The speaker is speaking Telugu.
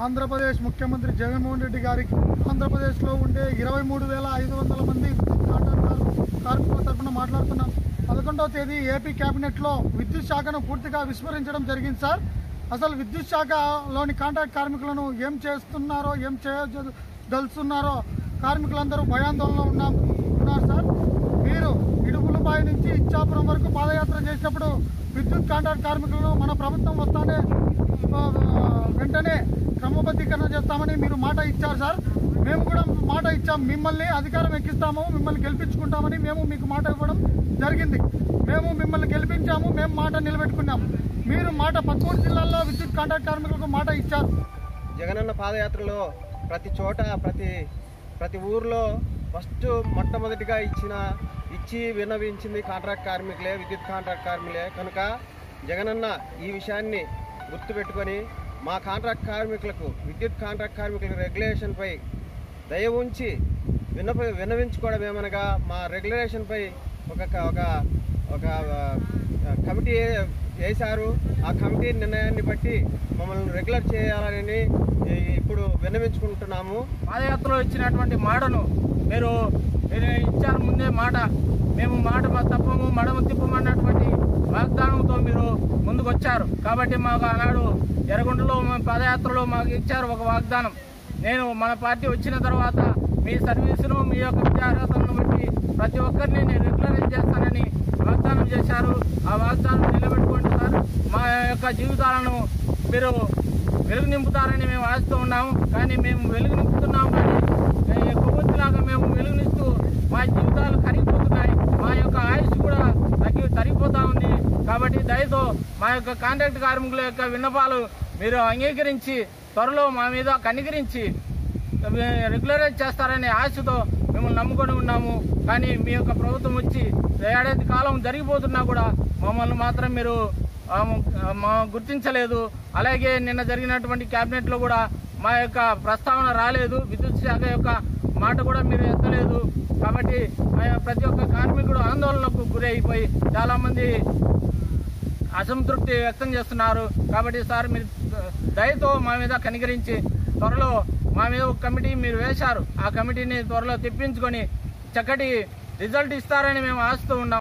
ఆంధ్రప్రదేశ్ ముఖ్యమంత్రి జగన్మోహన్ రెడ్డి గారికి ఆంధ్రప్రదేశ్లో ఉండే ఇరవై మూడు వేల ఐదు వందల మంది కాంట్రాక్టర్ కార్మికుల తరఫున మాట్లాడుతున్నాం పదకొండవ తేదీ ఏపీ కేబినెట్లో విద్యుత్ శాఖను పూర్తిగా విస్మరించడం జరిగింది సార్ అసలు విద్యుత్ శాఖలోని కాంట్రాక్ట్ కార్మికులను ఏం చేస్తున్నారో ఏం చేయదలుచున్నారో కార్మికులందరూ భయాందోళనలో ఉన్నాం ఉన్నారు సార్ మీరు ఇడుపులపాయ నుంచి ఇచ్చాపురం వరకు పాదయాత్ర చేసినప్పుడు విద్యుత్ కాంట్రాక్ట్ కార్మికులను మన ప్రభుత్వం వస్తానే ఆ, వెంటనే క్రమబద్ధీకరణ చేస్తామని మీరు మాట ఇచ్చారు సార్ మేము కూడా మాట ఇచ్చాం మిమ్మల్ని అధికారం ఎక్కిస్తాము మిమ్మల్ని గెలిపించుకుంటామని మేము మీకు మాట ఇవ్వడం జరిగింది మేము మిమ్మల్ని గెలిపించాము మేము మాట నిలబెట్టుకున్నాము మీరు మాట పదమూడు జిల్లాల్లో విద్యుత్ కాంట్రాక్ట్ కార్మికులకు మాట ఇచ్చారు జగనన్న పాదయాత్రలో ప్రతి చోట ప్రతి ప్రతి ఊర్లో ఫస్ట్ మొట్టమొదటిగా ఇచ్చిన ఇచ్చి విన్నవించింది కాంట్రాక్ట్ కార్మికులే విద్యుత్ కాంట్రాక్ట్ కార్మికులే కనుక జగనన్న ఈ విషయాన్ని గుర్తుపెట్టుకొని మా కాంట్రాక్ట్ కార్మికులకు విద్యుత్ కాంట్రాక్ట్ కార్మికుల రెగ్యులేషన్పై దయ ఉంచి విన్నప విన్నవించుకోవడం ఏమనగా మా రెగ్యులేషన్పై ఒక ఒక ఒక ఆ, కమిటీ వేశారు ఆ కమిటీ నిర్ణయాన్ని బట్టి మమ్మల్ని రెగ్యులర్ చేయాలని ఈ- ఇప్పుడు విన్నవించుకుంటున్నాము పాదయాత్రలో ఇచ్చినటువంటి మాటను మీరు మీరు ఇచ్చారు ముందే మాట మేము మాట మా తప్పము మడమ తిప్పమన్నటువంటి వాగ్దానంతో మీరు ముందుకు వచ్చారు కాబట్టి మాకు ఆనాడు ఎర్రగొండలో మా పాదయాత్రలో మాకు ఇచ్చారు ఒక వాగ్దానం నేను మన పార్టీ వచ్చిన తర్వాత మీ సర్వీసును మీ యొక్క విద్యార్హతలను బట్టి ప్రతి ఒక్కరిని నేను రెగ్యులరైజ్ చేస్తానని వాగ్దానం చేశారు ఆ వాగ్దానం నిలబెట్టుకోండి సార్ మా యొక్క జీవితాలను మీరు వెలుగు నింపుతారని మేము ఆశతో ఉన్నాము కానీ మేము వెలుగు నింపుతున్నాము కానీ ఏ కొవ్వొత్తిలాగా మేము వెలుగునిస్తూ మా జీవితాలు కరిగిపోతున్నాయి మా యొక్క ఆయుష్ కూడా తగ్గి తరిగిపోతా ఉంది కాబట్టి దయతో మా యొక్క కాంట్రాక్ట్ కార్మికుల యొక్క విన్నపాలు మీరు అంగీకరించి త్వరలో మా మీద కనికరించి రెగ్యులరైజ్ చేస్తారనే ఆశతో మిమ్మల్ని నమ్ముకొని ఉన్నాము కానీ మీ యొక్క ప్రభుత్వం వచ్చి ఏడాది కాలం జరిగిపోతున్నా కూడా మమ్మల్ని మాత్రం మీరు ఆ, మా గుర్తించలేదు అలాగే నిన్న జరిగినటువంటి కేబినెట్ లో కూడా మా యొక్క ప్రస్తావన రాలేదు విద్యుత్ శాఖ యొక్క మాట కూడా మీరు ఎత్తలేదు కాబట్టి ఆ ప్రతి ఒక్క కార్మికుడు ఆందోళనకు గురి అయిపోయి చాలా మంది అసంతృప్తి వ్యక్తం చేస్తున్నారు కాబట్టి సార్ మీరు దయతో మా మీద కనికరించి త్వరలో మా మీద ఒక కమిటీ మీరు వేశారు ఆ కమిటీని త్వరలో తెప్పించుకొని చక్కటి రిజల్ట్ ఇస్తారని మేము ఆశతో ఉన్నాం